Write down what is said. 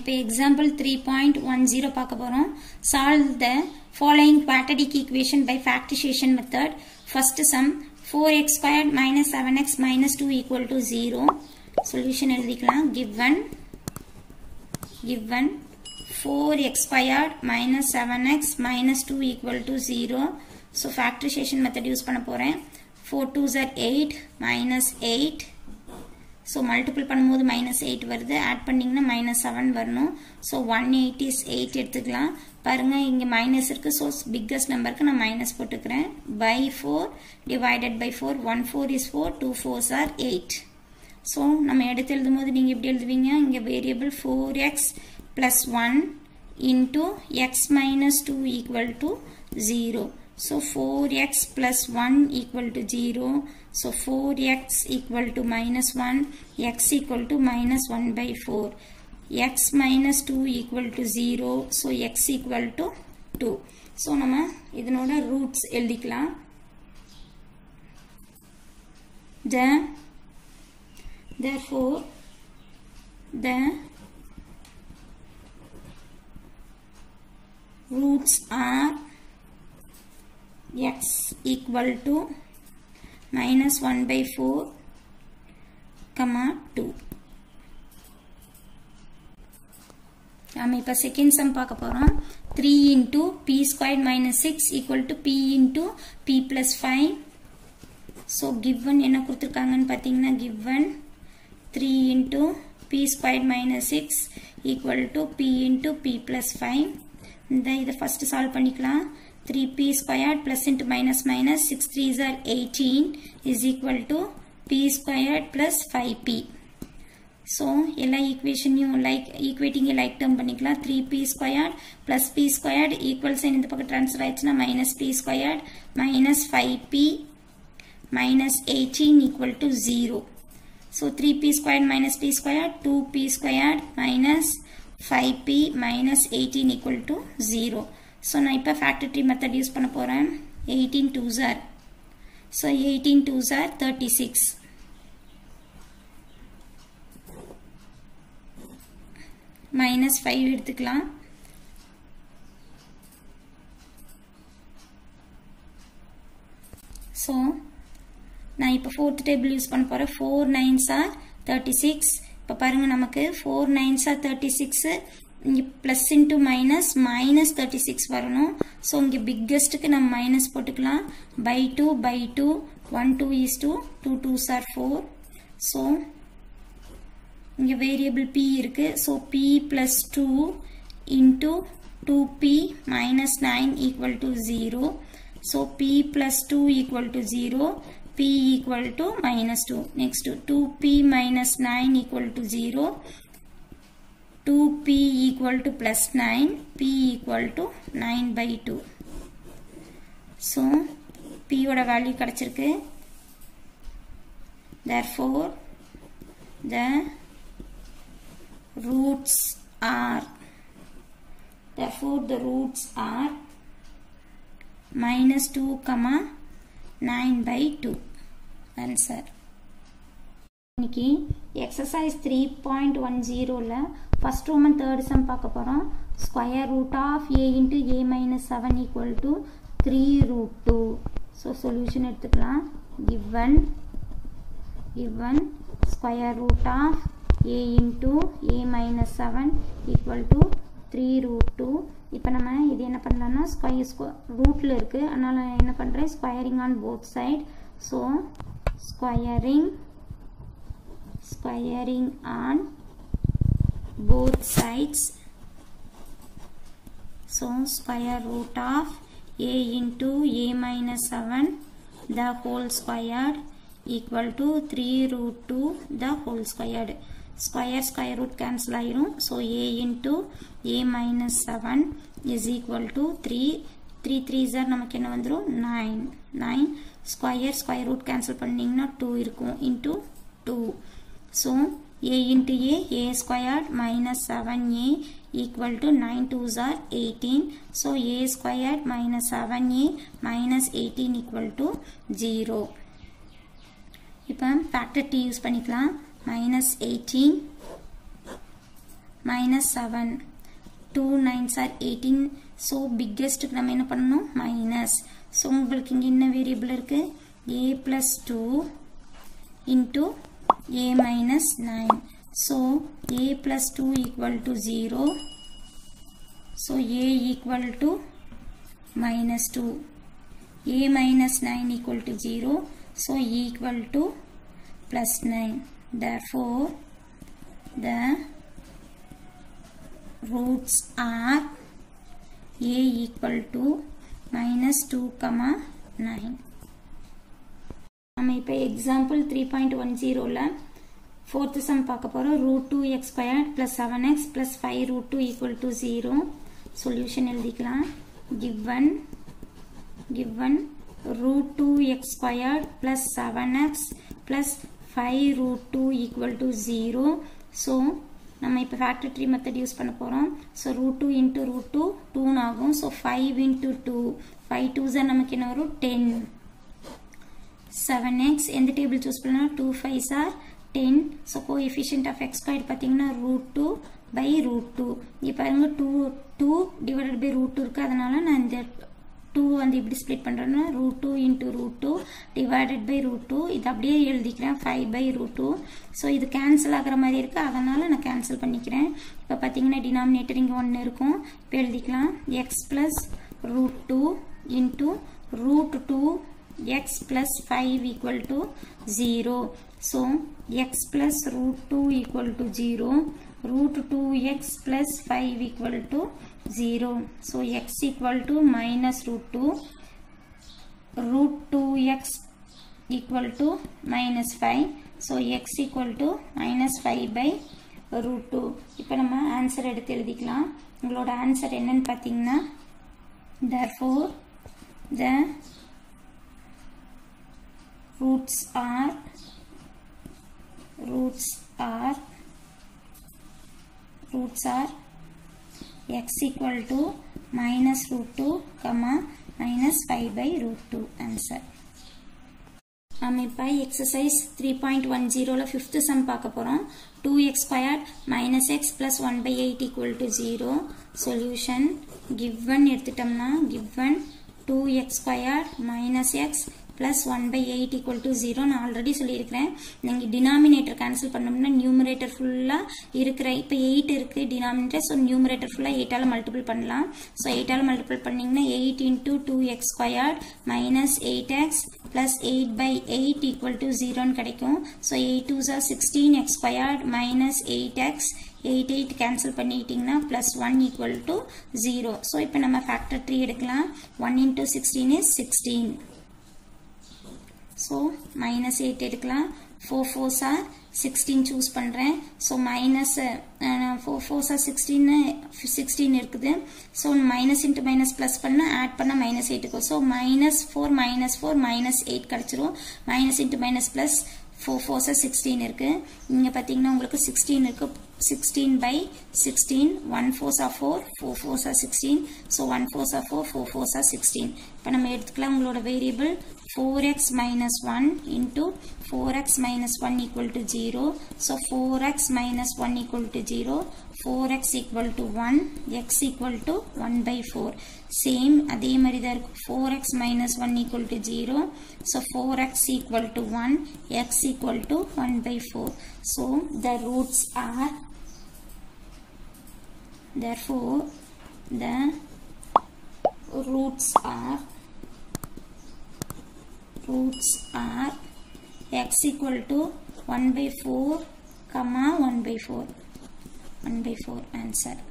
இப்போ example three point one zero பார்க்க போகிறோம் solve the following quadratic equation by factorization method first sum four x squared minus seven x minus two equal to zero solution எழுதிக்கலாம் given given 4x squared minus 7x minus 2 equal to 0 so factorization method use பண்ண போறேன் 4 2s are 8 minus 8 so multiple பண்ணும்போது minus 8 வருது add பண்ணிங்கன்னா minus 7 வரணும் so 180 is 8 எடுத்துக்கலாம் பாருங்க இங்க minus இருக்கு so biggest numberக்கு நான் minus போட்டுக்கிறேன் by 4 divided by 4 1 4 is 4 2 4s are 8 so நம்ம எடுத்து எழுதும் போது நீங்கள் எப்படி எழுதுவீங்க இங்கே variable four x plus one into x minus two equal to zero so four x plus one equal to zero so four x equal to minus one x equal to minus one by four x minus two equal to zero so x equal to two so நம்ம இதனோட roots எழுதிக்கலாம் த therefore the roots are x equal to minus 1 by 4 comma 2 நாம் இப்போ second sum பார்க்க போகிறோம் three into p square minus six equal to p into p plus five so given என்ன கொடுத்துருக்காங்கன்னு பார்த்தீங்கன்னா given 3 into p squared minus 6 equal to p into p plus 5 இந்த இதை first solve பண்ணிக்கலாம் 3p squared plus into minus minus 6 3s are 18 is equal to p squared plus 5p so எல்லா ஈக்குவேஷனையும் like ஈக்குவேட்டிங்கை like term பண்ணிக்கலாம் three p squared plus p squared equal sign இந்த பக்கம் transfer ஆயிடுச்சுன்னா minus p squared minus five p minus eighteen equal to zero So 3p squared minus p squared 2p squared minus 5p minus 18 equal to 0. So நான் இப்போ factor tree method use பண்ண போறேன் 18 2s are. So 18 2s are 36. minus 5 எடுத்துக்கலாம் so நான் இப்போ fourth table use பண்ண போகிறேன் four nines are thirty six இப்போ பாருங்கள் நமக்கு four nines are thirty six இங்கே plus into minus minus thirty six வரணும் ஸோ இங்கே பிக்கஸ்ட்டுக்கு நம்ம மைனஸ் போட்டுக்கலாம் by two by two one two is two two twos are four so இங்கே வேரியபிள் பி இருக்குது so p plus two into two p minus nine equal to zero so p plus two equal to zero p equal to minus 2. Next 2p minus 9 equal to 0. 2p equal to plus 9. p equal to 9 by 2. So, p ஓட value கடைச்சிருக்கு. Therefore, the roots are therefore the roots are minus 2 comma 9 by 2 answer இன்னைக்கு exercise three point one ஜீரோவில் first Roman third sum பார்க்க போகிறோம் square root of a into a minus seven equal to three root two so solution எடுத்துக்கலாம் given given square root of a into a minus seven equal to three root two இப்போ நம்ம இது என்ன பண்ணலாம்னா square ஸ்கொ ரூட்டில் இருக்குது அதனால் நான் என்ன பண்ணுறேன் squaring on both side so squaring squaring on both sides so square root of a into a minus seven the whole squared equal to three root two the whole squared square square root cancel ஆயிரும் so a into a minus seven is equal to three three three sir நமக்கு என்ன வந்துடும் nine nine square square root cancel பண்ணிங்கன்னா two இருக்கும் into two so a into A A squared minus seven a equal to nine twos are eighteen so a squared minus seven a minus eighteen equal to zero இப்போ factor டி use பண்ணிக்கலாம் minus 18 minus seven two nines are eighteen so பிக்கெஸ்ட்டுக்கு நம்ம என்ன பண்ணணும் minus so உங்களுக்கு இங்கே என்ன வேரியபிள் இருக்கு a plus two into a minus nine so a plus two equal to zero so a equal to minus 2 a minus 9 equal to 0 so equal to plus 9 therefore the roots are a equal to minus 2 comma 9 நம்ம இப்போ example three point one ஜீரோவில் fourth sum பார்க்க போகிறோம் root two x square plus seven x plus five root two equal to zero solution எழுதிக்கலாம் given given root 2x squared plus 7x plus 5 root 2 equal to 0 so நம்ம இப்போ factor tree method use பண்ண போகிறோம் so root two into root two டூன் ஆகும் so five into two five டூஸாக நமக்கு என்ன வரும் டென் செவன் எக்ஸ் எந்த டேபிள் சூஸ் பண்ணலாம் two fives are ten so coefficient of x square பார்த்தீங்கன்னா root two by root two இங்கே பாருங்க two two divided by root two இருக்குது அதனால நான் இந்த டூ வந்து இப்படி ஸ்ப்ளிட் பண்ணுறேன்னா root two into root two divided by root two இது அப்படியே எழுதிக்கிறேன் five by root two so இது கேன்சல் ஆகிற மாதிரி இருக்குது அதனால் நான் கேன்சல் பண்ணிக்கிறேன் இப்போ பார்த்தீங்கன்னா டினாமினேட்டர் இங்கே ஒன்று இருக்கும் இப்போ எழுதிக்கலாம் x plus root two into root two x plus 5 equal to 0. So, x plus root 2 equal to 0. Root 2x plus 5 equal to 0. So, x equal to minus root 2. Root 2x equal to minus 5. So, x equal to minus 5 by root 2. இப்போ நம்ம answer எடுத்து எழுதிக்கலாம் உங்களோட answer என்னன்னு பார்த்தீங்கன்னா therefore the roots are roots are roots are x equal to minus root 2 comma minus 5 by root 2 answer நம்ம இப்போ exercise three point one ஜீரோவில் ஃபிஃப்த்து சம் பார்க்க போகிறோம் two x square minus x plus one by eight equal to zero solution given எடுத்துட்டோம்னா given two x square minus x plus one by eight equal to zero நான் already சொல்லியிருக்கிறேன் நீங்கள் denominator cancel பண்ணோம்னா numerator ஃபுல்லாக இருக்கிற இப்போ eight இருக்குது denominator so numerator ஃபுல்லாக எயிட்டால் மல்டிபிள் பண்ணலாம் ஸோ எயிட்டால் மல்டிபிள் பண்ணிங்கன்னா eight into two x square minus eight x plus 8 by 8 equal to 0 கிடைக்கும் so 8 2s are 16 x squared minus 8x 8 8 cancel பண்ணிட்டீங்கன்னா plus 1 equal to 0 so இப்போ நம்ம factor 3 எடுக்கலாம் 1 into 16 is 16 so minus 8 எடுக்கலாம் 4 4s are 16 choose பண்ணுறேன் so minus four four sir சிக்ஸ்டீன்னு sixteen இருக்குது so minus into minus plus பண்ண add பண்ண மைனஸ் எயிட்டுக்கும் so minus four minus four minus eight கிடச்சிரும் minus into minus plus four four sir sixteen இருக்குது இங்கே பார்த்தீங்கன்னா உங்களுக்கு சிக்ஸ்டீன் இருக்குது sixteen by sixteen one four sir four four four sir sixteen so one four sir four four four sir sixteen இப்போ நம்ம எடுத்துக்கலாம் உங்களோட variable 4x minus 1 into 4x minus 1 equal to 0. So 4x minus 1 equal to 0. 4x equal to 1. x equal to 1 by 4. Same அதே மாதிரி தான் இருக்கும் 4x minus 1 equal to 0. So 4x equal to 1. x equal to 1 by 4. So the roots are therefore the roots are roots are x equal to 1 by 4 comma 1 by 4 1 by 4 answer